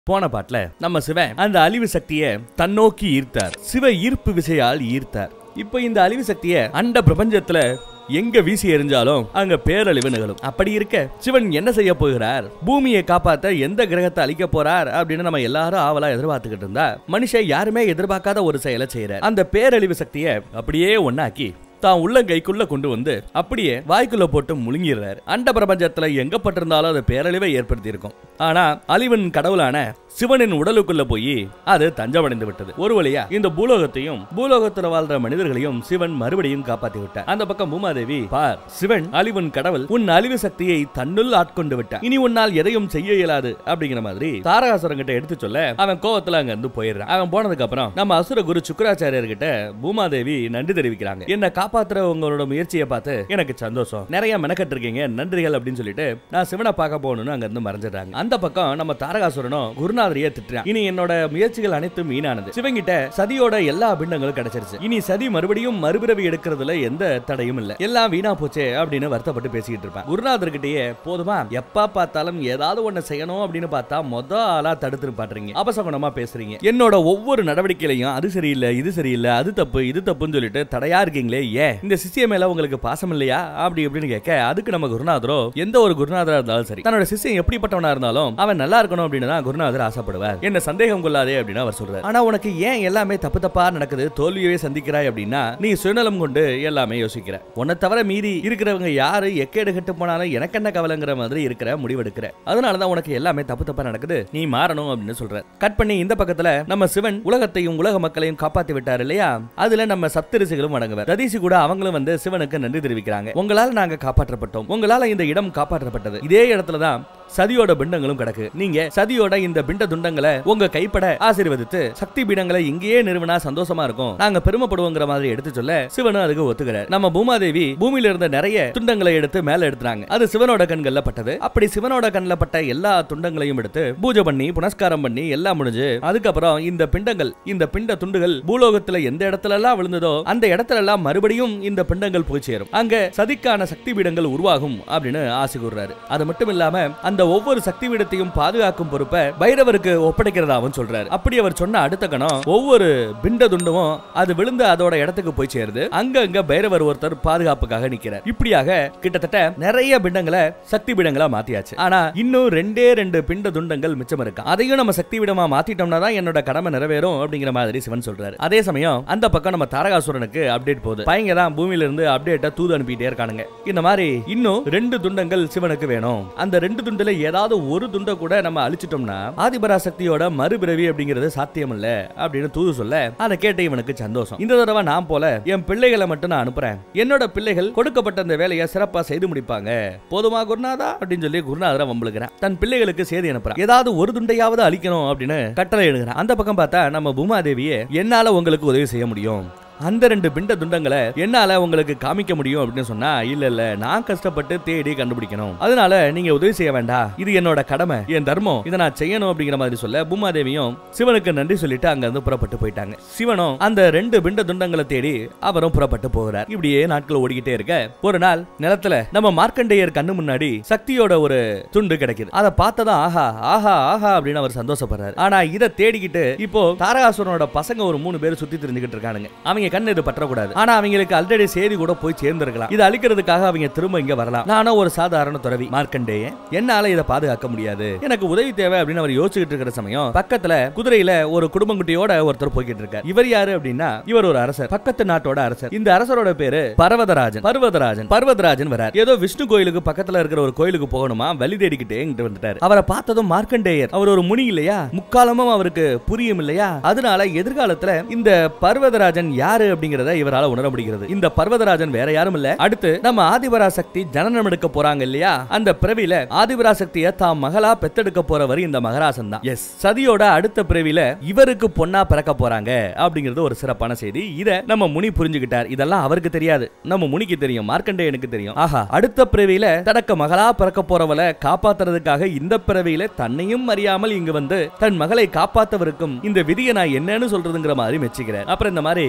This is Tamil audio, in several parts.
போன பாட்டுல நம்ம சிவன் அந்த அழிவு சக்தியை தன்னோக்கி ஈர்த்தார் சிவ ஈர்ப்பு விசையால் ஈர்த்தார் இப்போ இந்த அழிவு சக்தியை அண்ட பிரபஞ்சத்துல எங்க வீசி எறிஞ்சாலும் அங்க பேரழிவு நிகழும் அப்படி இருக்க சிவன் என்ன செய்ய போகிறார் பூமியை காப்பாத்த எந்த கிரகத்தை அழிக்க போறார் அப்படின்னு நம்ம எல்லாரும் ஆவலா எதிர்பார்த்துக்கிட்டு இருந்தா மனுஷன் யாருமே எதிர்பார்க்காத ஒரு செயலை செய்யறார் அந்த பேரழிவு சக்தியை அப்படியே ஒண்ணாக்கி தான் உள்ளங்கைக்குள்ள கொண்டு வந்து அப்படியே வாய்க்குள்ள போட்டு முழுங்கிடுறாரு அண்ட பிரபஞ்சத்துல எங்க பட்டிருந்தாலும் அது பேரழிவை ஏற்படுத்தி இருக்கும் ஆனா அழிவன் கடவுளான சிவனின் உடலுக்குள்ள போய் அது தஞ்சமடைந்து விட்டது ஒரு வழியா இந்த பூலோகத்தையும் பூலோகத்துல வாழ்ற மனிதர்களையும் சிவன் மறுபடியும் காப்பாத்தி விட்டார் அந்த பக்கம் பூமாதேவி பார் சிவன் அழிவன் கடவுள் உன் அழிவு சக்தியை தன்னுள் ஆட்கொண்டு விட்டான் இனி உன்னால் எதையும் செய்ய இயலாது அப்படிங்கிற மாதிரி தாரகாசுரன் கிட்ட எடுத்து சொல்ல அவன் கோவத்துல அங்க இருந்து போயிடுறான் அவன் போனதுக்கு அப்புறம் நம்ம அசுர குரு சுக்கராச்சாரியர் கிட்ட பூமாதேவி நன்றி தெரிவிக்கிறாங்க என்ன காப்பாத்துற உங்களோட முயற்சியை பார்த்து எனக்கு சந்தோஷம் நிறைய மெனக்கட்டு இருக்கீங்க நன்றிகள் அப்படின்னு சொல்லிட்டு நான் சிவனை பார்க்க போகணும்னு அங்க இருந்து மறைஞ்சிடுறாங்க அந்த பக்கம் நம்ம தாரகாசுரனும் குருநாதரையே திட்டுறான் இனி என்னோட முயற்சிகள் அனைத்தும் வீணானது சிவங்கிட்ட சதியோட எல்லா பிண்டங்களும் கிடைச்சிருச்சு இனி சதி மறுபடியும் மறுபிறவி எடுக்கிறதுல எந்த தடையும் இல்ல எல்லாம் வீணா போச்சே அப்படின்னு வருத்தப்பட்டு பேசிக்கிட்டு இருப்பேன் குருநாதர்கிட்டயே போதுமா எப்ப பார்த்தாலும் ஏதாவது ஒண்ணு செய்யணும் அப்படின்னு பார்த்தா மொத ஆளா தடுத்து பாட்டுறீங்க அபசகுணமா பேசுறீங்க என்னோட ஒவ்வொரு நடவடிக்கையிலையும் அது சரியில்லை இது சரியில்லை அது தப்பு இது தப்புன்னு சொல்லிட்டு தடையா இருக்கீங்களே ஏன் இந்த சிஷ்ய மேல உங்களுக்கு பாசம் இல்லையா அப்படி இப்படின்னு கேட்க அதுக்கு நம்ம குருநாதரோ எந்த ஒரு குருநாதரா இருந்தாலும் சரி தன்னோட சிஷ்யன் எப்படிப்பட்டவனா இருந்தாலும் அவன் நல்லா இருக்கணும் அப்படின்னு தான் குருநாதர் ஆசைப்படுவார் என்ன சந்தேகம் கொள்ளாதே அப்படின்னு அவர் சொல்றாரு ஆனா உனக்கு ஏன் எல்லாமே தப்பு தப்பா நடக்குது தோல்வியவே சந்திக்கிறாய் அப்படின்னா நீ சுயநலம் கொண்டு எல்லாமே யோசிக்கிற உன்னை தவிர மீறி இருக்கிறவங்க யாரு எக்கேடு கெட்டு போனாலும் எனக்கு என்ன கவலைங்கிற மாதிரி இருக்கிற முடிவெடுக்கிற அதனாலதான் உனக்கு எல்லாமே தப்பு தப்பா நடக்குது நீ மாறணும் அப்படின்னு சொல்ற கட் பண்ணி இந்த பக்கத்துல நம்ம சிவன் உலகத்தையும் உலக மக்களையும் காப்பாத்தி விட்டார் இல்லையா அதுல நம்ம சப்தரிசிகளும் அடங்குவர் ததீசி கூட அவங்களும் வந்து சிவனுக்கு நன்றி தெரிவிக்கிறாங்க உங்களால நாங்க காப்பாற்றப்பட்டோம் உங்களால இந்த இடம் காப்பாற்றப்பட்டது இதே இடத்துல தான் சதியோட பிண்டங்களும் கிடக்கு நீங்க சதியோட இந்த பிண்ட துண்டங்களை உங்க கைப்பட ஆசீர்வதித்து சக்தி பீடங்களை இங்கேயே நிறுவனா சந்தோஷமா இருக்கும் நாங்க பெருமைப்படுவோங்கிற மாதிரி எடுத்து சொல்ல சிவனும் அதுக்கு ஒத்துக்கிறார் நம்ம பூமாதேவி பூமியில இருந்த நிறைய துண்டங்களை எடுத்து மேல எடுத்துறாங்க அது சிவனோட கண்கள்ல பட்டது அப்படி சிவனோட கண்ணில் பட்ட எல்லா துண்டங்களையும் எடுத்து பூஜை பண்ணி புனஸ்காரம் பண்ணி எல்லாம் முடிஞ்சு அதுக்கப்புறம் இந்த பிண்டங்கள் இந்த பிண்ட துண்டுகள் பூலோகத்துல எந்த இடத்துல எல்லாம் விழுந்ததோ அந்த இடத்துல எல்லாம் மறுபடியும் இந்த பிண்டங்கள் போய் சேரும் அங்க சதிக்கான சக்தி பீடங்கள் உருவாகும் அப்படின்னு ஆசை கூறுறாரு அது மட்டும் இல்லாம அந்த ஒவ்வொரு சக்தி பீடத்தையும் பாதுகாக்கும் பொறுப்பை பைரவருக்கு ஒப்படைக்கிறதாவும் சொல்றாரு அப்படி அவர் சொன்ன அடுத்த கணம் ஒவ்வொரு பிண்ட துண்டமும் அது விழுந்து அதோட இடத்துக்கு போய் சேருது அங்க அங்க பைரவர் ஒருத்தர் பாதுகாப்புக்காக நிக்கிறார் இப்படியாக கிட்டத்தட்ட நிறைய பிண்டங்களை சக்தி பீடங்களா மாத்தியாச்சு ஆனா இன்னும் ரெண்டே ரெண்டு பிண்ட துண்டங்கள் மிச்சம் இருக்கு அதையும் நம்ம சக்தி பீடமா மாத்திட்டோம்னா தான் என்னோட கடமை நிறைவேறும் அப்படிங்கிற மாதிரி சிவன் சொல்றாரு அதே சமயம் அந்த பக்கம் நம்ம தாரகாசுரனுக்கு அப்டேட் போகுது பையங்க தான் பூமியில இருந்து அப்டேட்டை தூது அனுப்பிட்டே இருக்கானுங்க இந்த மாதிரி இன்னும் ரெண்டு துண்டங்கள் சிவனுக்கு வேணும் அந்த ரெண்டு துண்டுல ஏதாவது ஒரு துண்டை கூட நம்ம அழிச்சிட்டோம்னா ஆதிபராசக்தியோட மறுபிறவி அப்படிங்கிறது சாத்தியம் இல்ல அப்படின்னு தூது சொல்ல அதை கேட்ட இவனுக்கு சந்தோஷம் இந்த தடவை நான் போல என் பிள்ளைகளை மட்டும் நான் அனுப்புறேன் என்னோட பிள்ளைகள் கொடுக்கப்பட்ட அந்த வேலையை சிறப்பா செய்து முடிப்பாங்க போதுமா குருநாதா அப்படின்னு சொல்லி குருநாதரை வம்பளுக்கிறான் தன் பிள்ளைகளுக்கு செய்தி அனுப்புறான் ஏதாவது ஒரு துண்டையாவது அழிக்கணும் அப்படின்னு கட்டளை எழுதுறான் அந்த பக்கம் பார்த்தா நம்ம பூமாதேவியே என்னால உங்களுக்கு உதவி செய்ய முடியும் அந்த ரெண்டு பிண்ட துண்டங்களை என்னால உங்களுக்கு காமிக்க முடியும் அப்படின்னு சொன்னா இல்ல இல்ல நான் கஷ்டப்பட்டு தேடி கண்டுபிடிக்கணும் அதனால நீங்க உதவி செய்ய வேண்டாம் இது என்னோட கடமை என் தர்மம் இதை நான் செய்யணும் அப்படிங்கிற மாதிரி சொல்ல பூமாதேவியும் சிவனுக்கு நன்றி சொல்லிட்டு அங்க இருந்து புறப்பட்டு போயிட்டாங்க சிவனும் அந்த ரெண்டு பிண்ட துண்டங்களை தேடி அவரும் புறப்பட்டு போகிறார் இப்படியே நாட்கள் ஓடிக்கிட்டே இருக்க ஒரு நாள் நிலத்துல நம்ம மார்க்கண்டேயர் கண்ணு முன்னாடி சக்தியோட ஒரு துண்டு கிடைக்குது அதை பார்த்ததும் ஆஹா ஆஹா ஆஹா அப்படின்னு அவர் சந்தோஷப்படுறாரு ஆனா இதை தேடிக்கிட்டு இப்போ தாரகாசுரனோட பசங்க ஒரு மூணு பேர் சுத்தி தெரிஞ்சுக்கிட்டு இருக்கானுங்க அவங்க கண்ணு இது பற்றக்கூடாது ஆனா அவங்களுக்கு ஆல்ரெடி செய்தி கூட போய் சேர்ந்திருக்கலாம் இதை அழிக்கிறதுக்காக அவங்க திரும்ப இங்க வரலாம் நானும் ஒரு சாதாரண துறவி மார்க்கண்டேயன் என்னால இதை பாதுகாக்க முடியாது எனக்கு உதவி தேவை அப்படின்னு அவர் யோசிச்சுட்டு இருக்கிற சமயம் பக்கத்துல குதிரையில ஒரு குடும்பங்குட்டியோட ஒருத்தர் போய்கிட்டு இருக்கார் இவர் யாரு அப்படின்னா இவர் ஒரு அரசர் பக்கத்து நாட்டோட அரசர் இந்த அரசரோட பேரு பர்வதராஜன் பர்வதராஜன் பர்வதராஜன் வரார் ஏதோ விஷ்ணு கோயிலுக்கு பக்கத்துல இருக்கிற ஒரு கோயிலுக்கு போகணுமா வழி தேடிக்கிட்டே இங்கிட்டு வந்துட்டார் அவரை பார்த்ததும் மார்க்கண்டேயர் அவர் ஒரு முனி இல்லையா முக்காலமும் அவருக்கு புரியும் இல்லையா அதனால எதிர்காலத்துல இந்த பர்வதராஜன் யாரு அப்படிங்கறத இவரால உணர முடிகிறது இந்த பர்வதராஜன் வேற யாரும் இல்ல அடுத்து நம்ம ஆதிபராசக்தி ஜனனம் எடுக்க போறாங்க இல்லையா அந்த பிறவியில ஆதிபராசக்திய தாம் மகளா பெத்தெடுக்க போறவர் இந்த மகராசன் தான் எஸ் சதியோட அடுத்த பிறவியில இவருக்கு பொண்ணா பிறக்க போறாங்க அப்படிங்கிறது ஒரு சிறப்பான செய்தி இத நம்ம முனி புரிஞ்சுக்கிட்டார் இதெல்லாம் அவருக்கு தெரியாது நம்ம முனிக்கு தெரியும் மார்க்கண்டேயனுக்கு தெரியும் ஆஹா அடுத்த பிறவியில தனக்கு மகளா பிறக்க போறவளை காப்பாத்துறதுக்காக இந்த பிறவியில தன்னையும் அறியாமல் இங்கு வந்து தன் மகளை காப்பாத்தவருக்கும் இந்த விதியை நான் என்னன்னு சொல்றதுங்கிற மாதிரி மெச்சுக்கிறேன் அப்புறம் இந்த மாதிரி இங்க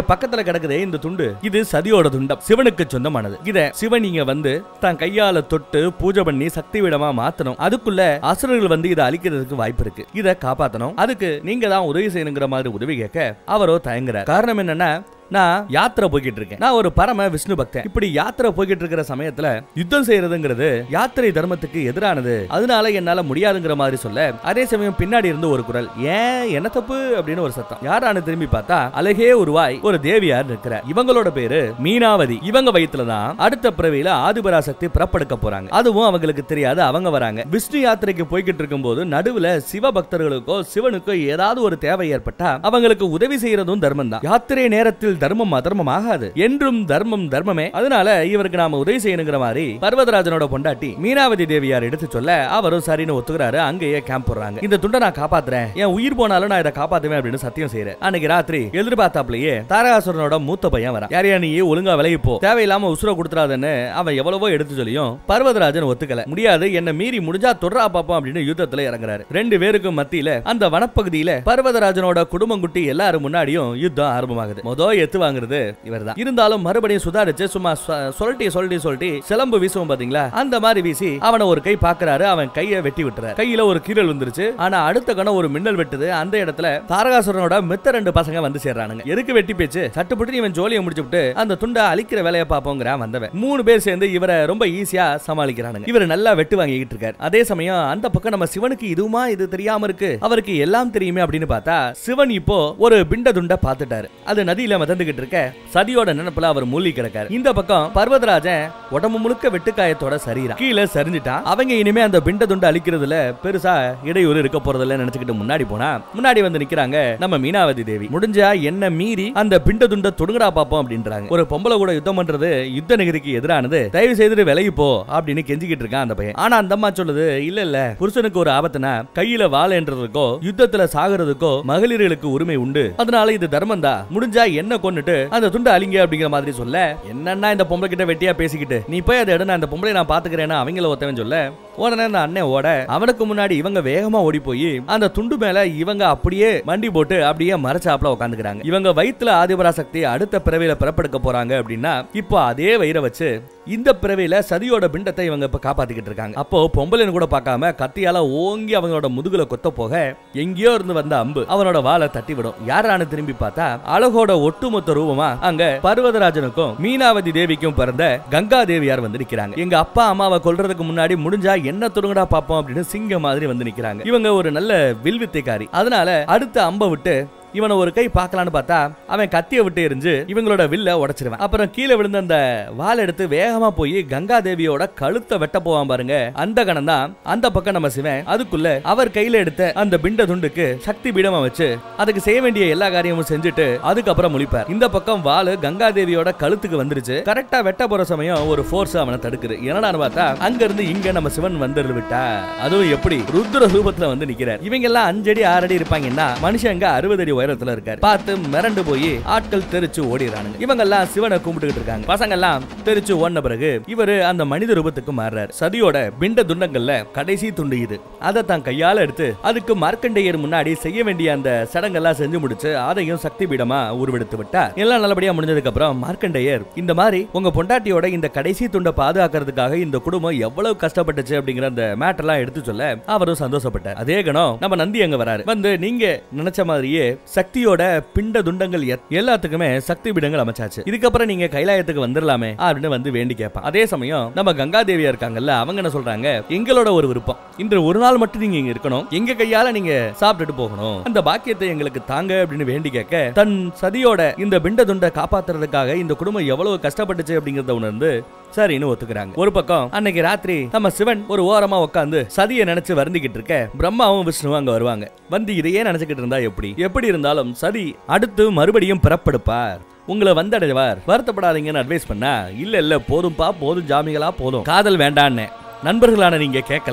இங்க பக்கத்துல கிடக்குதே இந்த துண்டு இது சதியோட துண்டம் சிவனுக்கு சொந்தமானது இத சிவன் இங்க வந்து தன் கையால தொட்டு பூஜை பண்ணி சக்தி விடமா மாத்தணும் அதுக்குள்ள அசுரர்கள் வந்து இதை அழிக்கிறதுக்கு வாய்ப்பு இருக்கு இத காப்பாத்தணும் அதுக்கு நீங்க தான் உதவி செய்யணுங்கிற மாதிரி உதவி கேட்க அவரோ தயங்குறார் காரணம் என்னன்னா நான் யாத்திரை போய்கிட்டு இருக்கேன் நான் ஒரு பரம விஷ்ணு பக்தன் இப்படி யாத்திரை போய்கிட்டு இருக்கிற சமயத்துல யுத்தம் செய்யறதுங்கிறது யாத்திரை தர்மத்துக்கு எதிரானது அதனால என்னால முடியாதுங்கிற மாதிரி சொல்ல அதே சமயம் பின்னாடி இருந்து ஒரு குரல் ஏன் என்ன தப்பு அப்படின்னு ஒரு சத்தம் யாரானு திரும்பி பார்த்தா அழகே உருவாய் ஒரு தேவியார் நிற்கிறார் இவங்களோட பேரு மீனாவதி இவங்க வயித்துல தான் அடுத்த பிறவியில ஆதிபராசக்தி பிறப்பெடுக்க போறாங்க அதுவும் அவங்களுக்கு தெரியாது அவங்க வராங்க விஷ்ணு யாத்திரைக்கு போய்கிட்டு இருக்கும்போது நடுவுல சிவ பக்தர்களுக்கோ சிவனுக்கோ ஏதாவது ஒரு தேவை ஏற்பட்டா அவங்களுக்கு உதவி செய்யறதும் தர்மம் தான் யாத்திரை நேரத்தில் தர்மம் அதர்மம் ஆகாது என்றும் தர்மம் தர்மமே அதனால இவருக்கு நாம உதவி செய்யணுங்கிற மாதிரி பர்வதராஜனோட பொண்டாட்டி மீனாவதி தேவியார் எடுத்து சொல்ல அவரும் சரின்னு ஒத்துக்கிறாரு அங்கேயே கேம்ப் போடுறாங்க இந்த துண்டை நான் காப்பாத்துறேன் என் உயிர் போனாலும் நான் இதை காப்பாத்துவேன் அப்படின்னு சத்தியம் செய்யறேன் அன்னைக்கு ராத்திரி எதிர்பார்த்தாப்லயே தாரகாசுரனோட மூத்த பையன் வரான் யாரையா நீ ஒழுங்கா விலகி போ தேவையில்லாம உசுர கொடுத்துறாதன்னு அவன் எவ்வளவோ எடுத்து சொல்லியும் பர்வதராஜன் ஒத்துக்கல முடியாது என்ன மீறி முடிஞ்சா தொடரா பாப்போம் அப்படின்னு யுத்தத்துல இறங்குறாரு ரெண்டு பேருக்கும் மத்தியில அந்த வனப்பகுதியில பர்வதராஜனோட குடும்பங்குட்டி எல்லாரும் முன்னாடியும் யுத்தம் ஆரம்பமாகுது மொத எத்து வாங்குறது இவர்தான் இருந்தாலும் மறுபடியும் சுதாரிச்சு சும்மா சொ- சொல்லட்டி சொல்லட்டி சொல்லட்டி சிலம்பு வீசுவோம் பாத்தீங்களா அந்த மாதிரி வீசி அவனை ஒரு கை பாக்குறாரு அவன் கையை வெட்டி விட்டுறாரு கையில ஒரு கீரல் வந்துருச்சு ஆனா அடுத்த கணம் ஒரு மின்னல் வெட்டுது அந்த இடத்துல தாரகாசுரனோட மித்த ரெண்டு பசங்க வந்து சேர்றானுங்க எதுக்கு வெட்டி பேச்சு சட்டுப்பட்டு இவன் ஜோலியை முடிச்சுட்டு அந்த துண்டை அழிக்கிற வேலையை பாப்போங்கிறான் வந்தவன் மூணு பேர் சேர்ந்து இவரை ரொம்ப ஈஸியா சமாளிக்கிறானுங்க இவர் நல்லா வெட்டு வாங்கிட்டு இருக்காரு அதே சமயம் அந்த பக்கம் நம்ம சிவனுக்கு இதுவுமா இது தெரியாம இருக்கு அவருக்கு எல்லாம் தெரியுமே அப்படின்னு பார்த்தா சிவன் இப்போ ஒரு பிண்ட துண்டை பார்த்துட்டாரு அது நதியில மிதந்துகிட்டு இருக்க சதியோட நினைப்புல அவர் மூழ்கி கிடக்காரு இந்த பக்கம் பர்வதராஜன் உடம்பு முழுக்க வெட்டுக்காயத்தோட சரீரம் கீழே சரிஞ்சிட்டான் அவங்க இனிமே அந்த பிண்ட துண்டை அழிக்கிறதுல பெருசா இடையூறு இருக்க போறதில்ல நினைச்சுக்கிட்டு முன்னாடி போனா முன்னாடி வந்து நிக்கிறாங்க நம்ம மீனாவதி தேவி முடிஞ்சா என்ன மீறி அந்த பிண்ட துண்டை தொடுங்கடா பாப்போம் அப்படின்றாங்க ஒரு பொம்பளை கூட யுத்தம் பண்றது யுத்த நிகதிக்கு எதிரானது தயவு செய்து விலகி போ அப்படின்னு கெஞ்சிக்கிட்டு இருக்கான் அந்த பையன் ஆனா அந்த அம்மா சொல்லுது இல்ல இல்ல புருஷனுக்கு ஒரு ஆபத்துனா கையில வாழன்றதுக்கோ யுத்தத்துல சாகுறதுக்கோ மகளிர்களுக்கு உரிமை உண்டு அதனால இது தர்மம் தான் முடிஞ்சா என்ன கொன்னுட்டு அந்த துண்டை அழிங்க அப்படிங்கிற மாதிரி சொல்ல என்னன்னா இந்த பொம்பளை கிட்ட வெட்டியா பேசிக்கிட்டு நீ போய் அதை எடு நான் அந்த பொம்பளை நான் பாத்துக்கிறேன்னா அவங்கள ஒருத்தவன் சொல்ல உடனே அந்த அண்ணன் ஓட அவனுக்கு முன்னாடி இவங்க வேகமா ஓடி போய் அந்த துண்டு மேல இவங்க அப்படியே மண்டி போட்டு அப்படியே மறைச்சாப்ல உட்காந்துக்கிறாங்க இவங்க வயித்துல ஆதிபராசக்தி அடுத்த பிறவியில பிறப்பெடுக்க போறாங்க அப்படின்னா இப்போ அதே வயிறை வச்சு இந்த பிறவியில சதியோட பிண்டத்தை இவங்க இப்ப காப்பாத்திக்கிட்டு இருக்காங்க அப்போ பொம்பளைன்னு கூட பார்க்காம கத்தியால ஓங்கி அவங்களோட முதுகுல கொத்த போக எங்கேயோ இருந்து வந்த அம்பு அவனோட வாளை தட்டி விடும் யாரானு திரும்பி பார்த்தா அழகோட ஒட்டுமொத்த ரூபமா அங்க பர்வதராஜனுக்கும் மீனாவதி தேவிக்கும் பிறந்த கங்கா தேவியார் வந்து நிக்கிறாங்க எங்க அப்பா அம்மாவை கொல்றதுக்கு முன்னாடி முடிஞ்சா என்ன தொடுங்கடா பாப்போம் அப்படின்னு சிங்க மாதிரி வந்து நிக்கிறாங்க இவங்க ஒரு நல்ல வில்வித்தைக்காரி அதனால அடுத்த அம்பை விட்டு இவனை ஒரு கை பார்க்கலான்னு பார்த்தா அவன் கத்திய விட்டு எரிஞ்சு இவங்களோட வில்ல உடைச்சிருவான் அப்புறம் கீழே விழுந்த அந்த வாள் எடுத்து வேகமா போய் கங்கா தேவியோட கழுத்தை வெட்ட போவான் பாருங்க அந்த கணம் தான் அந்த பக்கம் நம்ம சிவன் அதுக்குள்ள அவர் கையில எடுத்த அந்த பிண்ட துண்டுக்கு சக்தி பீடமா வச்சு அதுக்கு செய்ய வேண்டிய எல்லா காரியமும் செஞ்சுட்டு அதுக்கப்புறம் முழிப்பார் இந்த பக்கம் வாளு கங்கா தேவியோட கழுத்துக்கு வந்துருச்சு கரெக்டா வெட்ட போற சமயம் ஒரு ஃபோர்ஸ் அவனை தடுக்குது என்னடான்னு பார்த்தா அங்க இருந்து இங்க நம்ம சிவன் வந்துரு விட்டா அதுவும் எப்படி ருத்ர ரூபத்துல வந்து நிக்கிறார் இவங்க எல்லாம் அஞ்சடி ஆறடி இருப்பாங்கன்னா மனுஷங்க அறுபது அடி உயரத்துல இருக்காரு பார்த்து மிரண்டு போய் ஆட்கள் தெரிச்சு ஓடிறானுங்க இவங்க எல்லாம் சிவனை கும்பிட்டுக்கிட்டு இருக்காங்க பசங்க எல்லாம் தெரிச்சு ஓடின பிறகு இவரு அந்த மனித ரூபத்துக்கு மாறுறாரு சதியோட பிண்ட துண்டங்கள்ல கடைசி துண்டு இது அதை தான் கையால எடுத்து அதுக்கு மார்க்கண்டேயர் முன்னாடி செய்ய வேண்டிய அந்த சடங்கெல்லாம் செஞ்சு முடிச்சு அதையும் சக்தி பீடமா உருவெடுத்து விட்டார் எல்லாம் நல்லபடியா முடிஞ்சதுக்கு அப்புறம் மார்க்கண்டேயர் இந்த மாதிரி உங்க பொண்டாட்டியோட இந்த கடைசி துண்டை பாதுகாக்கிறதுக்காக இந்த குடும்பம் எவ்வளவு கஷ்டப்பட்டுச்சு அப்படிங்கிற அந்த மேட்டர்லாம் எடுத்து சொல்ல அவரும் சந்தோஷப்பட்டார் அதே கணம் நம்ம நந்தி அங்க வராரு வந்து நீங்க நினைச்ச மாதிரியே சக்தியோட பிண்ட துண்டங்கள் எத்- எல்லாத்துக்குமே சக்தி பீடங்கள் அமைச்சாச்சு இதுக்கப்புறம் நீங்க கைலாயத்துக்கு வந்துடலாமே அப்படின்னு வந்து வேண்டி கேட்பான் அதே சமயம் நம்ம கங்கா தேவியா இருக்காங்கல்ல அவங்க என்ன சொல்றாங்க எங்களோட ஒரு விருப்பம் இன்று ஒரு நாள் மட்டும் நீங்க இங்க இருக்கணும் எங்க கையால நீங்க சாப்பிட்டுட்டு போகணும் அந்த பாக்கியத்தை எங்களுக்கு தாங்க அப்படின்னு வேண்டி கேட்க தன் சதியோட இந்த பிண்ட துண்டை காப்பாத்துறதுக்காக இந்த குடும்பம் எவ்வளவு கஷ்டப்பட்டுச்சு அப்படிங்கறத உணர்ந்து சரின்னு ஒத்துக்கிறாங்க ஒரு பக்கம் அன்னைக்கு ராத்திரி நம்ம சிவன் ஒரு ஓரமா உட்காந்து சதியை நினைச்சு வருந்திக்கிட்டு இருக்க பிரம்மாவும் விஷ்ணுவும் அங்க வருவாங்க வந்து இதையே நினைச்சுக்கிட்டு இருந்தா எப்படி எப்படி இருந்தாலும் சதி அடுத்து மறுபடியும் பிறப்பெடுப்பார் உங்களை வந்தடைவார் வருத்தப்படாதீங்கன்னு அட்வைஸ் பண்ணா இல்ல இல்ல போதும்பா போதும் ஜாமிகளா போதும் காதல் வேண்டான்னு நண்பர்களான நீங்க கேட்கல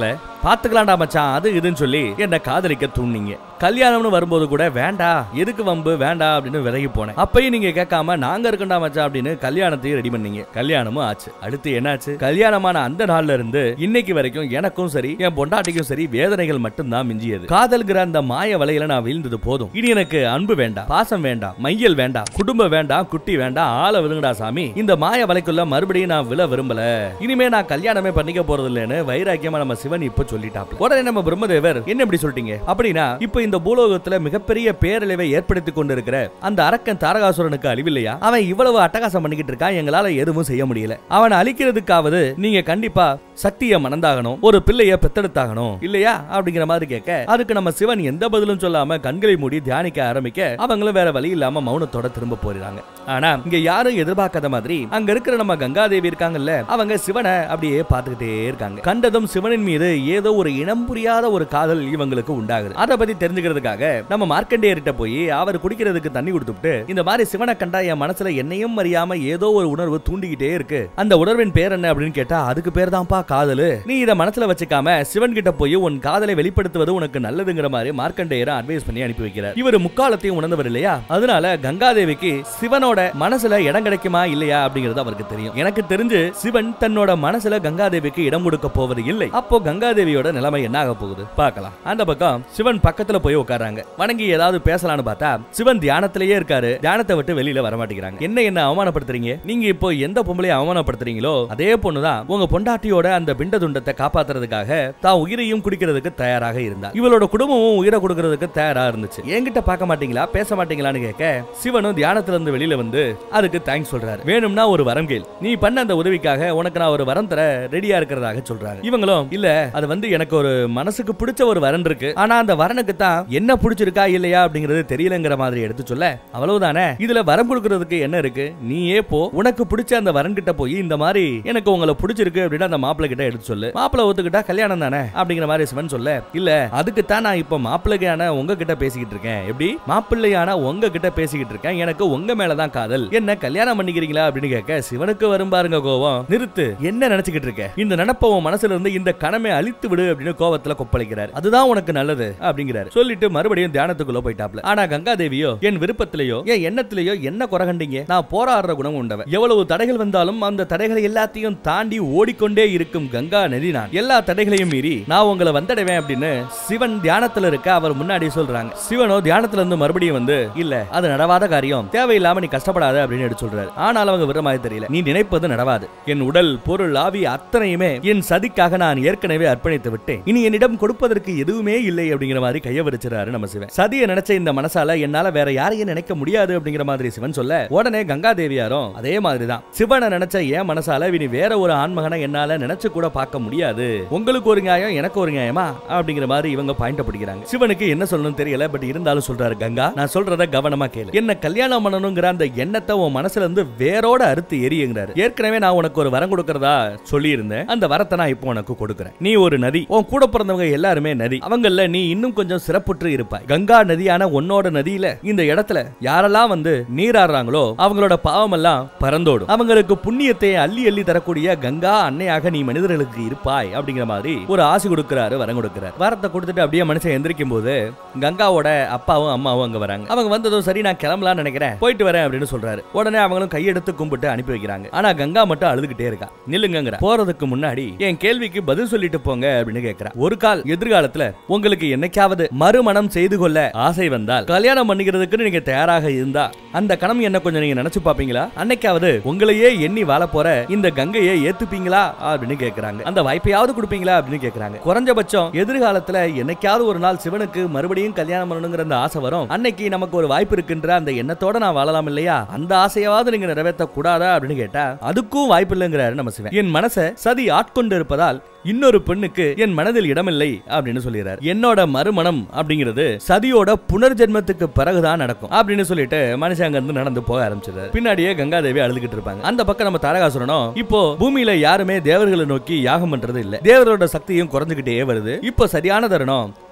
பாத்துக்கலாம்டா மச்சான் அது இதுன்னு சொல்லி என்ன காதலிக்க தூண்டிங்க கல்யாணம்னு வரும்போது கூட வேண்டாம் எதுக்கு வம்பு வேண்டாம் அப்படின்னு விலகி போனேன் அப்பயும் நீங்க கேட்காம நாங்க இருக்கண்டா மச்சான் அப்படின்னு கல்யாணத்தையும் ரெடி பண்ணீங்க கல்யாணமும் ஆச்சு அடுத்து என்னாச்சு கல்யாணமான அந்த நாள்ல இருந்து இன்னைக்கு வரைக்கும் எனக்கும் சரி என் பொண்டாட்டிக்கும் சரி வேதனைகள் மட்டும்தான் மிஞ்சியது காதல்கிற அந்த மாய வலையில நான் வீழ்ந்தது போதும் இனி எனக்கு அன்பு வேண்டாம் பாசம் வேண்டாம் மையல் வேண்டாம் குடும்பம் வேண்டாம் குட்டி வேண்டாம் ஆள விடுங்கடா சாமி இந்த மாய வலைக்குள்ள மறுபடியும் நான் விழ விரும்பல இனிமே நான் கல்யாணமே பண்ணிக்க போறது இல்லைன்னு வைராக்கியமா நம்ம சிவன் இப்ப சொல்லிட்டாப்ல உடனே நம்ம பிரம்மதேவர் என்ன இப்படி சொல்லிட்டீங்க அப்படின்னா இப்ப இந்த பூலோகத்துல மிகப்பெரிய பேரழிவை ஏற்படுத்தி கொண்டிருக்கிற அந்த அரக்கன் தாரகாசுரனுக்கு அழிவில்லையா அவன் இவ்வளவு அட்டகாசம் பண்ணிக்கிட்டு இருக்கான் எங்களால எதுவும் செய்ய முடியல அவனை அழிக்கிறதுக்காவது நீங்க கண்டிப்பா சக்திய மணந்தாகணும் ஒரு பிள்ளைய பெத்தெடுத்தாகணும் இல்லையா அப்படிங்கிற மாதிரி கேட்க அதுக்கு நம்ம சிவன் எந்த பதிலும் சொல்லாம கண்களை மூடி தியானிக்க ஆரம்பிக்க அவங்களும் வேற வழி இல்லாம மௌனத்தோட திரும்ப போயிடுறாங்க ஆனா இங்க யாரும் எதிர்பார்க்காத மாதிரி அங்க இருக்கிற நம்ம கங்காதேவி இருக்காங்கல்ல அவங்க சிவனை அப்படியே பார்த்துக்கிட்டே இருக்காங்க கண்டதும் சிவனின் மீது ஏதோ ஒரு இனம் புரியாத ஒரு காதல் இவங்களுக்கு உண்டாகுது அதை பத்தி தெரிஞ்சுக்கிறதுக்காக நம்ம மார்க்கண்டேயர்கிட்ட போய் அவர் குடிக்கிறதுக்கு தண்ணி கொடுத்துட்டு இந்த மாதிரி சிவனை கண்டா என் மனசுல என்னையும் அறியாம ஏதோ ஒரு உணர்வு தூண்டிக்கிட்டே இருக்கு அந்த உணர்வின் பேர் என்ன அப்படின்னு கேட்டா அதுக்கு பேர் தான்ப்பா காதலு நீ இத மனசுல வச்சுக்காம சிவன் கிட்ட போய் உன் காதலை வெளிப்படுத்துவது உனக்கு நல்லதுங்கிற மாதிரி மார்க்கண்டேயரை அட்வைஸ் பண்ணி அனுப்பி வைக்கிறார் இவர் முக்காலத்தையும் உணர்ந்தவர் இல்லையா அதனால கங்காதேவிக்கு சிவனோட மனசுல இடம் கிடைக்குமா இல்லையா அப்படிங்கிறது அவருக்கு தெரியும் எனக்கு தெரிஞ்சு சிவன் தன்னோட மனசுல கங்காதேவிக்கு இடம் கொடுக்க போவது இல்லை அப்போ கங்காதேவியோட நிலைமை என்ன ஆக போகுது பார்க்கலாம் அந்த பக்கம் சிவன் பக்கத்துல போய் உட்கார்றாங்க வணங்கி ஏதாவது பேசலாம்னு பார்த்தா சிவன் தியானத்திலேயே இருக்காரு தியானத்தை விட்டு வெளியில வர மாட்டேங்கிறாங்க என்ன என்ன அவமானப்படுத்துறீங்க நீங்க இப்போ எந்த பொம்பளையை அவமானப்படுத்துறீங்களோ அதே பொண்ணுதான் உங்க பொண்டாட்டியோட அந்த பிண்ட துண்டத்தை காப்பாத்துறதுக்காக தான் உயிரையும் குடிக்கிறதுக்கு தயாராக இருந்தா இவளோட குடும்பமும் உயிரை கொடுக்கறதுக்கு தயாரா இருந்துச்சு என்கிட்ட பார்க்க மாட்டீங்களா பேச மாட்டீங்களான்னு கேட்க சிவனும் தியானத்துல இருந்து வெளியில வந்து அதுக்கு தேங்க்ஸ் சொல்றாரு வேணும்னா ஒரு வரம் கேள் நீ பண்ண அந்த உதவிக்காக உனக்கு நான் ஒரு வரம் தர ரெடியா இருக்கிறதாக சொல்றாங்க இவங்களும் இல்ல அது வந்து எனக்கு ஒரு மனசுக்கு பிடிச்ச ஒரு வரன் இருக்கு ஆனா அந்த வரனுக்கு தான் என்ன பிடிச்சிருக்கா இல்லையா அப்படிங்கிறது தெரியலங்கிற மாதிரி எடுத்து சொல்ல அவ்வளவுதானே இதுல வரம் கொடுக்கறதுக்கு என்ன இருக்கு நீயே போ உனக்கு பிடிச்ச அந்த வரன் கிட்ட போய் இந்த மாதிரி எனக்கு உங்களை பிடிச்சிருக்கு அப்படின்னு அந்த மாப்பிள்ளை கிட்ட எடுத்து சொல்லு மாப்பிள்ளை ஒத்துக்கிட்டா கல்யாணம் தானே அப்படிங்கிற மாதிரி சிவன் சொல்ல இல்ல அதுக்கு தான் நான் இப்ப மாப்பிள்ளையான உங்க கிட்ட பேசிக்கிட்டு இருக்கேன் எப்படி மாப்பிள்ளையான உங்க கிட்ட பேசிக்கிட்டு இருக்கேன் எனக்கு உங்க மேலதான் காதல் என்ன கல்யாணம் பண்ணிக்கிறீங்களா அப்படின்னு கேட்க சிவனுக்கு வரும் பாருங்க கோவம் நிறுத்து என்ன நினைச்சுக்கிட்டு இருக்க இந்த நினப்ப உன் மனசுல இருந்து இந்த கணமே அழித்து விடு அப்படின்னு கோவத்துல கொப்பளிக்கிறார் அதுதான் உனக்கு நல்லது அப்படிங்கிறாரு சொல்லிட்டு மறுபடியும் தியானத்துக்குள்ள போயிட்டாப்ல ஆனா கங்காதேவியோ என் விருப்பத்திலேயோ என் எண்ணத்திலேயோ என்ன குறை கண்டீங்க நான் போராடுற குணம் உண்டவன் எவ்வளவு தடைகள் வந்தாலும் அந்த தடைகளை எல்லாத்தையும் தாண்டி ஓடிக்கொண்டே இருக்கும் கங்கா நதி நான் எல்லா தடைகளையும் மீறி நான் உங்களை வந்தடைவேன் அப்படின்னு சிவன் தியானத்துல இருக்க அவர் முன்னாடி சொல்றாங்க சிவனோ தியானத்துல இருந்து மறுபடியும் வந்து இல்ல அது நடவாத காரியம் தேவையில்லாம நீ கஷ்டப்படாத அப்படின்னு எடுத்து சொல்றாரு ஆனால் அவங்க விடுற மாதிரி தெரியல நீ நினைப்பது நடவாது என் உடல் பொருள் ஆவி அத்தனையுமே என் சதிக்காக நான் ஏற்கனவே அர்ப்பணித்து விட்டேன் இனி என்னிடம் கொடுப்பதற்கு எதுவுமே இல்லை அப்படிங்கிற மாதிரி கைய விரிச்சிறாரு நம்ம சிவன் சதியை நினைச்ச இந்த மனசால என்னால வேற யாரையும் நினைக்க முடியாது அப்படிங்கிற மாதிரி சிவன் சொல்ல உடனே கங்கா தேவியாரும் அதே மாதிரிதான் சிவனை நினைச்ச என் மனசால இனி வேற ஒரு ஆண்மகனை என்னால நினைச்சு கூட பார்க்க முடியாது உங்களுக்கு ஒரு நியாயம் எனக்கு ஒரு நியாயமா அப்படிங்கிற மாதிரி இவங்க பாயிண்ட் பிடிக்கிறாங்க சிவனுக்கு என்ன சொல்லணும் தெரியல பட் இருந்தாலும் சொல்றாரு கங்கா நான் சொல்றத கவனமா கேளு என்ன கல்யாணம் பண்ணணுங்கிற அந்த எண்ணத்தை உன் மனசுல இருந்து வேரோட அறுத்து எரியுங்கிறாரு ஏற்கனவே நான் உனக்கு ஒரு வரம் கொடுக்கறதா சொல்லி இருந்தேன் அந்த வரத்தை நான் இப்போ உனக்கு கொடுக்குறேன் நீ ஒரு நதி உன் கூட பிறந்தவங்க எல்லாருமே நதி அவங்கள நீ இன்னும் கொஞ்சம் சிறப்புற்று இருப்பாய் கங்கா நதியான உன்னோட நதியில இந்த இடத்துல யாரெல்லாம் வந்து நீராடுறாங்களோ அவங்களோட பாவம் எல்லாம் பறந்தோடும் அவங்களுக்கு புண்ணியத்தை அள்ளி அள்ளி தரக்கூடிய கங்கா அன்னையாக நீ மனிதர்களுக்கு இருப்பாய் அப்படிங்கிற மாதிரி ஒரு ஆசை கொடுக்கிறாரு வரம் கொடுக்கிறாரு வரத்தை கொடுத்துட்டு அப்படியே மனுஷன் எந்திரிக்கும் போது கங்காவோட அப்பாவும் அம்மாவும் அங்க வராங்க அவங்க வந்ததும் சரி நான் கிளம்பலாம்னு நினைக்கிறேன் போயிட்டு வரேன் அப்படின்னு சொல்றாரு உடனே அவங்களும் கையெடுத்து கும்பிட்டு அனுப்பி வைக்கிறாங்க ஆனா கங்கா மட்டும் அழுதுகிட்டே இருக்கா நில்லுங்கிற போறதுக்கு முன்னாடி என் கேள்விக்கு பதில் சொல்லிட்டு போங்க அப்படின்னு கேக்குறா ஒரு கால் எதிர்காலத்துல உங்களுக்கு என்னைக்காவது மறுமணம் செய்து கொள்ள ஆசை வந்தால் கல்யாணம் பண்ணிக்கிறதுக்கு நீங்க தயாராக இருந்தா அந்த கணம் என்ன கொஞ்சம் நீங்க நினைச்சு பாப்பீங்களா அன்னைக்காவது உங்களையே எண்ணி வாழ போற இந்த கங்கையை ஏத்துப்பீங்களா அப்படின்னு கேக்குறாங்க அந்த வாய்ப்பையாவது கொடுப்பீங்களா அப்படின்னு கேக்குறாங்க குறைஞ்சபட்சம் எதிர்காலத்துல என்னைக்காவது ஒரு நாள் சிவனுக்கு மறுபடியும் கல்யாணம் பண்ணணுங்கிற அந்த ஆசை வரும் அன்னைக்கு நமக்கு ஒரு வாய்ப்பு இருக்குன்ற அந்த எண்ணத்தோட நான் வாழலாம் இல்லையா அந்த ஆசையாவது நீங்க நிறைவேற்ற கூடாதா அப்படின்னு கேட்டா அதுக்கும் வாய்ப்பு இல்லைங்கிறாரு நம்ம சிவன் என் மனசை சதி ஆட்கொண்டு இருப்பதால் இன்னொரு பெண்ணுக்கு என் மனதில் இடமில்லை அப்படின்னு சொல்லிடுறாரு என்னோட மறுமணம் அப்படிங்கிறது சதியோட புனர்ஜென்மத்துக்கு பிறகுதான் நடக்கும் அப்படின்னு சொல்லிட்டு மனுஷன் அங்க இருந்து நடந்து போக ஆரம்பிச்சிருக்காரு பின்னாடியே கங்காதேவி அழுதுகிட்டு இருப்பாங்க அந்த பக்கம் நம்ம தாரகாசுரனும் இப்போ பூமியில யாருமே தேவர்களை நோக்கி யாகம் பண்றது இல்ல தேவரோட சக்தியும் குறைஞ்சுகிட்டே வருது இப்போ சரியான தருணம்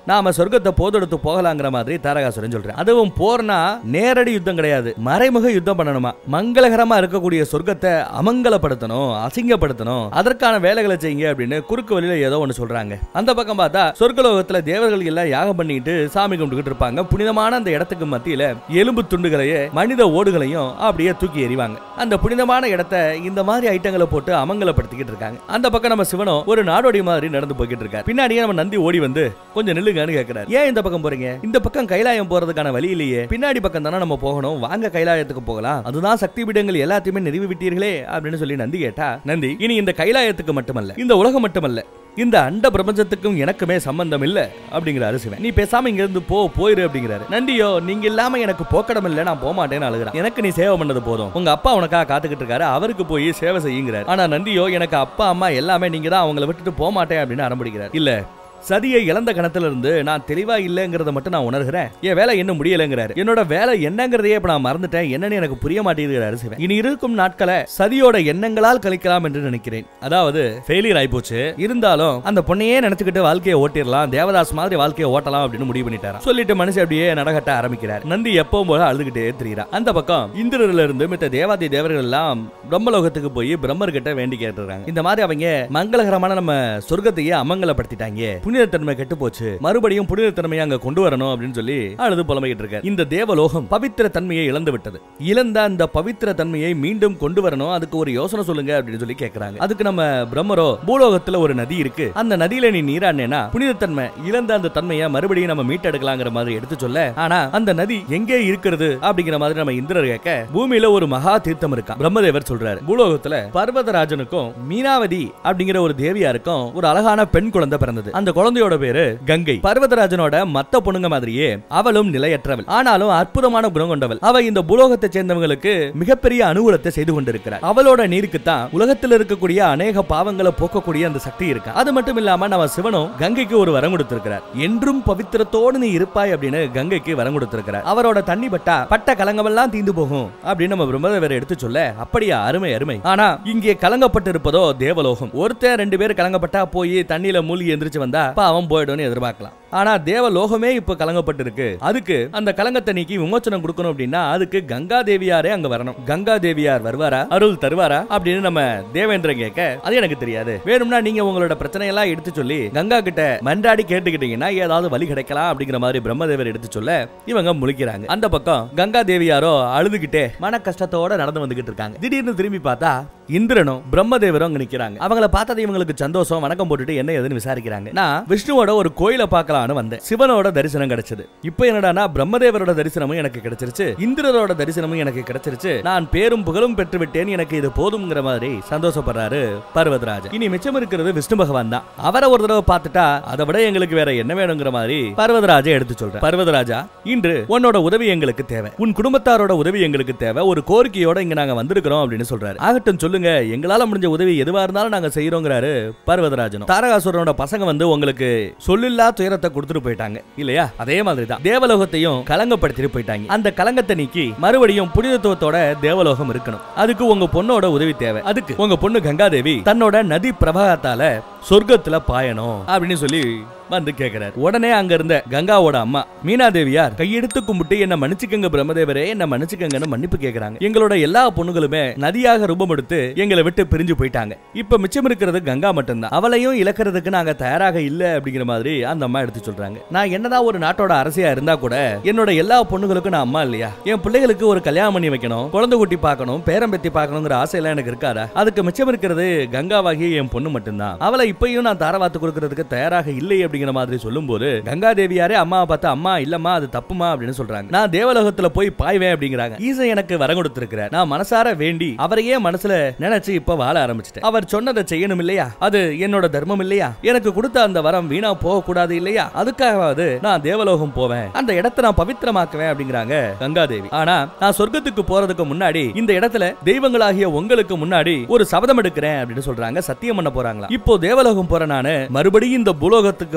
நாம சொர்க்கத்தை போதெடுத்து போகலாங்கிற மாதிரி தாரகாசுரன் சொல்றேன் அதுவும் போர்னா நேரடி யுத்தம் கிடையாது மறைமுக யுத்தம் பண்ணணுமா மங்களகரமா இருக்கக்கூடிய சொர்க்கத்தை அமங்கலப்படுத்தணும் அசிங்கப்படுத்தணும் அதற்கான வேலைகளை செய்யுங்க அப்படின்னு குறுக்கு வழியில ஏதோ ஒண்ணு சொல்றாங்க அந்த பக்கம் பார்த்தா சொர்க்கலோகத்துல தேவர்கள் எல்லாம் யாகம் பண்ணிட்டு சாமி கும்பிட்டுக்கிட்டு இருப்பாங்க புனிதமான அந்த இடத்துக்கு மத்தியில எலும்பு துண்டுகளையே மனித ஓடுகளையும் அப்படியே தூக்கி எறிவாங்க அந்த புனிதமான இடத்தை இந்த மாதிரி ஐட்டங்களை போட்டு அமங்கலப்படுத்திக்கிட்டு இருக்காங்க அந்த பக்கம் நம்ம சிவனும் ஒரு நாடோடி மாதிரி நடந்து போய்கிட்டு இருக்காரு பின்னாடியே நம்ம நந்தி ஓடி வந்து கொஞ்சம் நில்லுங்கன்னு கேட்கிறாரு ஏன் இந்த பக்கம் போறீங்க இந்த பக்கம் கைலாயம் போறதுக்கான வழி இல்லையே பின்னாடி பக்கம் தானே நம்ம போகணும் வாங்க கைலாயத்துக்கு போகலாம் அதுதான் சக்தி பீடங்கள் எல்லாத்தையுமே நிறுவி விட்டீர்களே அப்படின்னு சொல்லி நந்தி கேட்டா நந்தி இனி இந்த கைலாயத்துக்கு மட்டுமல்ல இந்த உலகம் மட்டுமல்ல இந்த அண்ட பிரபஞ்சத்துக்கும் எனக்குமே சம்பந்தம் இல்ல அப்படிங்கிறாரு சிவன் நீ பேசாம இங்க இருந்து போ போயிரு அப்படிங்கிறாரு நண்டியோ நீங்க இல்லாம எனக்கு போக்கடம் இல்ல நான் போக மாட்டேன்னு அழுகுறான் எனக்கு நீ சேவை பண்ணது போதும் உங்க அப்பா உனக்காக காத்துக்கிட்டு இருக்காரு அவருக்கு போய் சேவை செய்யுங்கிறாரு ஆனா நந்தியோ எனக்கு அப்பா அம்மா எல்லாமே நீங்க தான் அவங்கள விட்டுட்டு போக மாட்டேன் அப்படின்னு அடம்பிடிக்கிறார் இல்ல சதியை இழந்த கணத்துல இருந்து நான் தெளிவா இல்லைங்கிறத மட்டும் நான் உணர்கிறேன் என் வேலை இன்னும் முடியலைங்கிறாரு என்னோட வேலை என்னங்கிறதையே இப்ப நான் மறந்துட்டேன் என்னன்னு எனக்கு புரிய மாட்டேங்குது சிவன் இனி இருக்கும் நாட்களை சதியோட எண்ணங்களால் கழிக்கலாம் என்று நினைக்கிறேன் அதாவது ஃபெயிலியர் ஆயிப்போச்சு இருந்தாலும் அந்த பொண்ணையே நினைச்சுக்கிட்டு வாழ்க்கையை ஓட்டிடலாம் தேவதாஸ் மாதிரி வாழ்க்கையை ஓட்டலாம் அப்படின்னு முடிவு பண்ணிட்டாராம் சொல்லிட்டு மனுஷன் அப்படியே நடகட்ட ஆரம்பிக்கிறார் நந்தி எப்பவும் போல அழுதுகிட்டே தெரியுறா அந்த பக்கம் இந்திரர்ல இருந்து மித்த தேவாதி தேவர்கள் எல்லாம் பிரம்மலோகத்துக்கு போய் பிரம்மர் கிட்ட வேண்டி கேட்டுறாங்க இந்த மாதிரி அவங்க மங்களகரமான நம்ம சொர்க்கத்தையே அமங்கலப்படுத்திட்டாங்க புனிதத்தன்மை கெட்டு போச்சு மறுபடியும் புனிதத்தன்மையை அங்க கொண்டு வரணும் அப்படின்னு சொல்லி அழுது புலம்பிக்கிட்டு இருக்காரு இந்த தேவலோகம் பவித்திர தன்மையை இழந்து விட்டது இழந்த அந்த பவித்திர தன்மையை மீண்டும் கொண்டு வரணும் அதுக்கு ஒரு யோசனை சொல்லுங்க அப்படின்னு சொல்லி கேக்குறாங்க அதுக்கு நம்ம பிரம்மரோ பூலோகத்துல ஒரு நதி இருக்கு அந்த நதியில நீ நீராடினா புனிதத்தன்மை இழந்த அந்த தன்மையை மறுபடியும் நம்ம மீட்டெடுக்கலாங்கிற மாதிரி எடுத்து சொல்ல ஆனா அந்த நதி எங்கே இருக்கிறது அப்படிங்கிற மாதிரி நம்ம இந்திரர் கேட்க பூமியில ஒரு மகா தீர்த்தம் இருக்கா பிரம்மதேவர் சொல்றாரு பூலோகத்துல பர்வதராஜனுக்கும் மீனாவதி அப்படிங்கிற ஒரு தேவியாருக்கும் ஒரு அழகான பெண் குழந்தை பிறந்தது அந்த குழந்தையோட பேரு கங்கை பர்வதராஜனோட மத்த பொண்ணுங்க மாதிரியே அவளும் நிலையற்றவள் ஆனாலும் அற்புதமான குணம் கொண்டவள் அவ இந்த பூலோகத்தை சேர்ந்தவங்களுக்கு மிகப்பெரிய அனுகூலத்தை செய்து கொண்டிருக்கிறார் அவளோட நீருக்கு தான் உலகத்தில் இருக்கக்கூடிய அநேக பாவங்களை போக்கக்கூடிய அந்த சக்தி இருக்கு அது மட்டும் இல்லாம நம்ம சிவனும் கங்கைக்கு ஒரு வரம் கொடுத்திருக்கிறார் என்றும் பவித்திரத்தோடு நீ இருப்பாய் அப்படின்னு கங்கைக்கு வரம் கொடுத்திருக்கிறார் அவரோட தண்ணி பட்டா பட்ட கலங்கமெல்லாம் தீந்து போகும் அப்படின்னு நம்ம பிரம்மதேவர் எடுத்து சொல்ல அப்படியா அருமை அருமை ஆனா இங்கே கலங்கப்பட்டு இருப்பதோ தேவலோகம் ஒருத்தர் ரெண்டு பேர் கலங்கப்பட்டா போய் தண்ணியில மூழ்கி எந்திரிச்சு வந்தா பாவம் போயிடும்னு எதிர்பார்க்கலாம் ஆனா தேவலோகமே இப்ப கலங்கப்பட்டு இருக்கு அதுக்கு அந்த கலங்கத்தை நீக்கி விமோச்சனம் கொடுக்கணும் அப்படின்னா அதுக்கு கங்கா தேவியாரே அங்க வரணும் கங்கா தேவியார் வருவாரா அருள் தருவாரா அப்படின்னு நம்ம தேவேந்திரன் கேட்க அது எனக்கு தெரியாது வேணும்னா நீங்க உங்களோட பிரச்சனை எல்லாம் எடுத்து சொல்லி கங்கா கிட்ட மன்றாடி கேட்டுக்கிட்டீங்கன்னா ஏதாவது வழி கிடைக்கலாம் அப்படிங்கிற மாதிரி பிரம்மதேவர் எடுத்து சொல்ல இவங்க முழிக்கிறாங்க அந்த பக்கம் கங்கா தேவியாரோ அழுதுகிட்டே மன கஷ்டத்தோட நடந்து வந்துகிட்டு இருக்காங்க திடீர்னு திரும்பி பார்த்தா இந்திரனும் பிரம்மதேவரும் அங்க நிக்கிறாங்க அவங்கள பார்த்தது இவங்களுக்கு சந்தோஷம் வணக்கம் போட்டுட்டு என்ன ஏதுன்னு விசாரிக்கிறாங்க நான் விஷ்ணுவோட ஒரு கோயிலை பார்க்கலாம்னு வந்தேன் சிவனோட தரிசனம் கிடைச்சது இப்போ என்னடானா பிரம்மதேவரோட தரிசனமும் எனக்கு கிடைச்சிருச்சு இந்திரரோட தரிசனமும் எனக்கு கிடைச்சிருச்சு நான் பேரும் புகழும் பெற்று விட்டேன் எனக்கு இது போதும்ங்கிற மாதிரி சந்தோஷப்படுறாரு பர்வதராஜன் இனி மிச்சம் இருக்கிறது விஷ்ணு பகவான் தான் அவரை ஒரு தடவை பார்த்துட்டா அதை விட எங்களுக்கு வேற என்ன வேணுங்கிற மாதிரி பர்வதராஜா எடுத்து சொல்றேன் பர்வதராஜா இன்று உன்னோட உதவி எங்களுக்கு தேவை உன் குடும்பத்தாரோட உதவி எங்களுக்கு தேவை ஒரு கோரிக்கையோட இங்க நாங்க வந்திருக்கிறோம் அப்படின்னு சொல்றாரு ஆகட்டும் சொல்லுங்க எங்களால முடிஞ்ச உதவி எதுவா இருந்தாலும் நாங்க செய்யறோங்கிறாரு பர்வதராஜனும் தாரகாசுரனோட பசங்க வந்து உங்களுக்கு சொல்லில்லா துயரத்தை கொடுத்துட்டு போயிட்டாங்க இல்லையா அதே மாதிரி தான் தேவலோகத்தையும் கலங்கப்படுத்திட்டு போயிட்டாங்க அந்த கலங்கத்தை நீக்கி மறுபடியும் புனிதத்துவத்தோட தேவலோகம் இருக்கணும் அதுக்கு உங்க பொண்ணோட உதவி தேவை அதுக்கு உங்க பொண்ணு கங்காதேவி தன்னோட நதி பிரபாகத்தால சொர்க்கத்துல பாயணும் அப்படின்னு சொல்லி வந்து கேக்குறாரு உடனே அங்க இருந்த கங்காவோட அம்மா மீனா தேவியார் கையெடுத்து கும்பிட்டு என்ன மன்னிச்சுக்கங்க பிரம்மதேவரே என்ன மன்னிச்சுக்கங்கன்னு மன்னிப்பு கேக்குறாங்க எங்களோட எல்லா பொண்ணுங்களுமே நதியாக ரூபம் எடுத்து எங்களை விட்டு பிரிஞ்சு போயிட்டாங்க இப்ப மிச்சம் இருக்கிறது கங்கா மட்டும்தான் அவளையும் இழக்கிறதுக்கு நாங்க தயாராக இல்ல அப்படிங்கிற மாதிரி அந்த அம்மா எடுத்து சொல்றாங்க நான் என்னதான் ஒரு நாட்டோட அரசியா இருந்தா கூட என்னோட எல்லா பொண்ணுகளுக்கும் நான் அம்மா இல்லையா என் பிள்ளைகளுக்கு ஒரு கல்யாணம் பண்ணி வைக்கணும் குழந்தை குட்டி பார்க்கணும் பேரம்பெத்தி பார்க்கணுங்கிற ஆசையெல்லாம் எனக்கு இருக்காதா அதுக்கு மிச்சம் இருக்கிறது கங்காவாகிய என் பொண்ணு மட்டும்தான் அவளை இப்பயும் நான் தாரவாத்து கொடுக்கறதுக்கு தயாராக இல்லை அப்படிங்கிற மாதிரி சொல்லும்போது கங்கா தேவியாரே அம்மாவை பார்த்து அம்மா இல்லம்மா அது தப்புமா அப்படின்னு சொல்றாங்க நான் தேவலோகத்துல போய் பாய்வேன் அப்படிங்கிறாங்க ஈசன் எனக்கு வரம் கொடுத்திருக்கிறார் நான் மனசார வேண்டி அவரையே மனசுல நினைச்சு இப்ப வாழ ஆரம்பிச்சிட்டேன் அவர் சொன்னதை செய்யணும் இல்லையா அது என்னோட தர்மம் இல்லையா எனக்கு கொடுத்த அந்த வரம் வீணா போக கூடாது இல்லையா அதுக்காகவாவது நான் தேவலோகம் போவேன் அந்த இடத்தை நான் பவித்திரமாக்குவேன் அப்படிங்கிறாங்க கங்காதேவி ஆனா நான் சொர்க்கத்துக்கு போறதுக்கு முன்னாடி இந்த இடத்துல தெய்வங்களாகிய உங்களுக்கு முன்னாடி ஒரு சபதம் எடுக்கிறேன் அப்படின்னு சொல்றாங்க சத்தியம் பண்ண போறாங்களா இப்போ தேவலோகம் போற நானு மறுபடியும் இந்த பூலோகத்துக்கு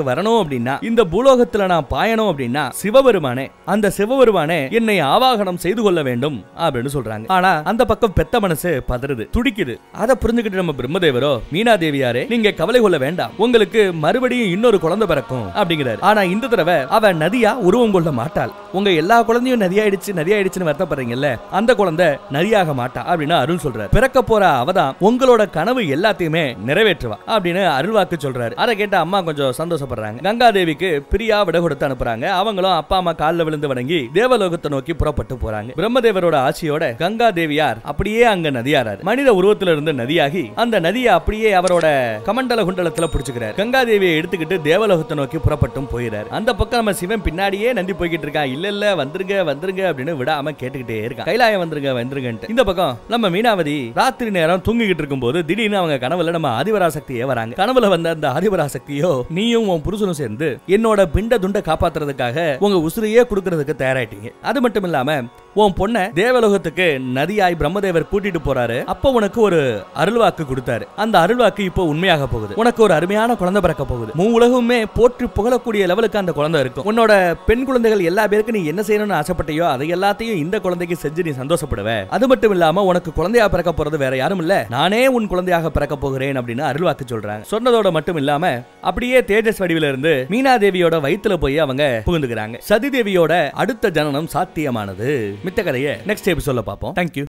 வரணும் அப்படின்னா இந்த பூலோகத்துல நான் பாயணும் அப்படின்னா சிவபெருமானே அந்த சிவபெருமானே என்னை ஆவாகனம் செய்து கொள்ள வேண்டும் அப்படின்னு சொல்றாங்க ஆனா அந்த பக்கம் பெத்த மனசு பதறுது துடிக்குது அதை புரிஞ்சுக்கிட்டு நம்ம பிரம்மதேவரோ மீனா தேவியாரே நீங்க கவலை கொள்ள வேண்டாம் உங்களுக்கு மறுபடியும் இன்னொரு குழந்தை பிறக்கும் அப்படிங்கிறாரு ஆனா இந்த தடவை அவ நதியா உருவம் கொள்ள மாட்டாள் உங்க எல்லா குழந்தையும் நதியாயிடுச்சு நதியாயிடுச்சுன்னு வருத்தப்படுறீங்கல்ல அந்த குழந்தை நதியாக மாட்டா அப்படின்னு அருள் சொல்றாரு பிறக்க போற அவதான் உங்களோட கனவு எல்லாத்தையுமே நிறைவேற்றுவா அப்படின்னு அருள்வாக்கு சொல்றாரு அதை கேட்ட அம்மா கொஞ்சம் சந்தோஷப்படுறாங்க கங்கா தேவிக்கு பிரியா விட கொடுத்து அனுப்புறாங்க அவங்களும் அப்பா அம்மா காலில் விழுந்து வணங்கி தேவலோகத்தை நோக்கி புறப்பட்டு போறாங்க பிரம்மதேவரோட ஆட்சியோட கங்கா தேவியார் அப்படியே அங்க நதியாராரு மனித உருவத்துல இருந்து நதியாகி அந்த நதியை அப்படியே அவரோட கமண்டல குண்டலத்துல பிடிச்சுக்கிறார் கங்கா தேவியை எடுத்துக்கிட்டு தேவலோகத்தை நோக்கி புறப்பட்டும் போயிறாரு அந்த பக்கம் நம்ம சிவன் பின்னாடியே நந்தி போய்கிட்டு இருக்கான் இல்ல இல்ல வந்துருங்க வந்துருங்க அப்படின்னு விடாம கேட்டுக்கிட்டே இருக்கான் கைலாயம் வந்துருங்க வந்துருங்கன்ட்டு இந்த பக்கம் நம்ம மீனாவதி ராத்திரி நேரம் தூங்கிக்கிட்டு இருக்கும்போது திடீர்னு அவங்க கனவுல நம்ம ஆதிபராசக்தியே வராங்க கனவுல வந்த அந்த ஆதிபராசக்தியோ நீயும் உன் புருஷனும் சேர்ந்து என்னோட பிண்ட துண்டை காப்பாத்துறதுக்காக உங்க உசுரையே கொடுக்கறதுக்கு தயாராயிட்டீங்க அது மட்டும் இல்லாம உன் பொண்ண தேவலோகத்துக்கு நதியாய் பிரம்மதேவர் கூட்டிட்டு போறாரு அப்ப உனக்கு ஒரு அருள்வாக்கு கொடுத்தாரு அந்த அருள்வாக்கு இப்போ உண்மையாக போகுது உனக்கு ஒரு அருமையான குழந்தை பிறக்க போகுது மூ உலகமே போற்றி புகழக்கூடிய லெவலுக்கு அந்த குழந்தை இருக்கும் உன்னோட பெண் குழந்தைகள் எல்லா பேருக்கும் நீ என்ன செய்யணும்னு ஆசைப்பட்டியோ அதை எல்லாத்தையும் இந்த குழந்தைக்கு செஞ்சு நீ சந்தோஷப்படுவ அது மட்டும் இல்லாம உனக்கு குழந்தையா பிறக்க போறது வேற யாரும் இல்ல நானே உன் குழந்தையாக பிறக்க போகிறேன் அப்படின்னு அருள்வாக்கு சொல்றாங்க சொன்னதோட மட்டும் இல்லாம அப்படியே தேஜஸ் வடிவில இருந்து மீனா தேவியோட வயித்துல போய் அவங்க புகுந்துக்கிறாங்க சதி தேவியோட அடுத்த ஜனனம் சாத்தியமானது மித்த கதையை நெக்ஸ்ட் எபிசோட்ல பார்ப்போம் தேங்க்யூ